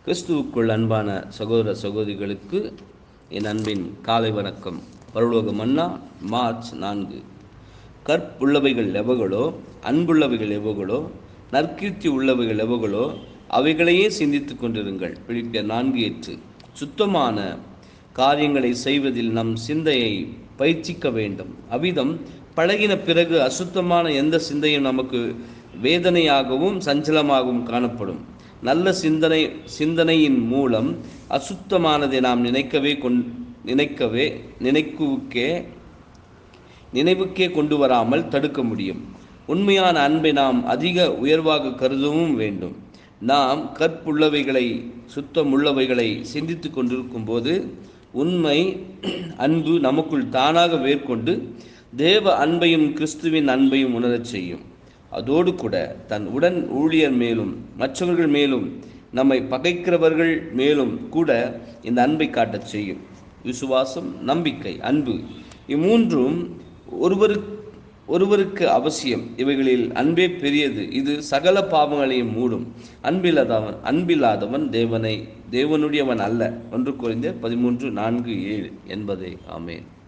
கிறிஸ்துவுக்குள் அன்பான சகோதர சகோதரிகளுக்கு என் அன்பின் காலை வணக்கம் பரலோக மன்னா மார்ச் நான்கு கற்புள்ளவைகள் எவைகளோ அன்புள்ளவைகள் எவைகளோ நற்கீர்த்தி உள்ளவைகள் எவைகளோ அவைகளையே சிந்தித்துக் கொண்டிருங்கள் பிலிப்பியர் நான்கு எட்டு சுத்தமான காரியங்களை செய்வதில் நம் சிந்தையை பயிற்சிக்க வேண்டும் அவ்விதம் பழகின பிறகு அசுத்தமான எந்த சிந்தையும் நமக்கு வேதனையாகவும் சஞ்சலமாகவும் காணப்படும் நல்ல சிந்தனை சிந்தனையின் மூலம் அசுத்தமானதை நாம் நினைக்கவே கொண் நினைக்கவே நினைக்குவுக்கே நினைவுக்கே கொண்டு வராமல் தடுக்க முடியும் உண்மையான அன்பை நாம் அதிக உயர்வாக கருதவும் வேண்டும் நாம் கற்புள்ளவைகளை சுத்தமுள்ளவைகளை சிந்தித்து கொண்டிருக்கும் போது உண்மை அன்பு நமக்குள் தானாக வேர்கொண்டு தேவ அன்பையும் கிறிஸ்துவின் அன்பையும் உணரச் செய்யும் அதோடு கூட தன் உடன் ஊழியர் மேலும் மற்றவர்கள் மேலும் நம்மை பகைக்கிறவர்கள் மேலும் கூட இந்த அன்பை காட்டச் செய்யும் விசுவாசம் நம்பிக்கை அன்பு இம்மூன்றும் ஒருவருக்கு ஒருவருக்கு அவசியம் இவைகளில் அன்பே பெரியது இது சகல பாவங்களையும் மூடும் அன்பில்லாதவன் அன்பில்லாதவன் தேவனை தேவனுடையவன் அல்ல ஒன்று குறைந்த பதிமூன்று நான்கு ஏழு என்பதே ஆமேன்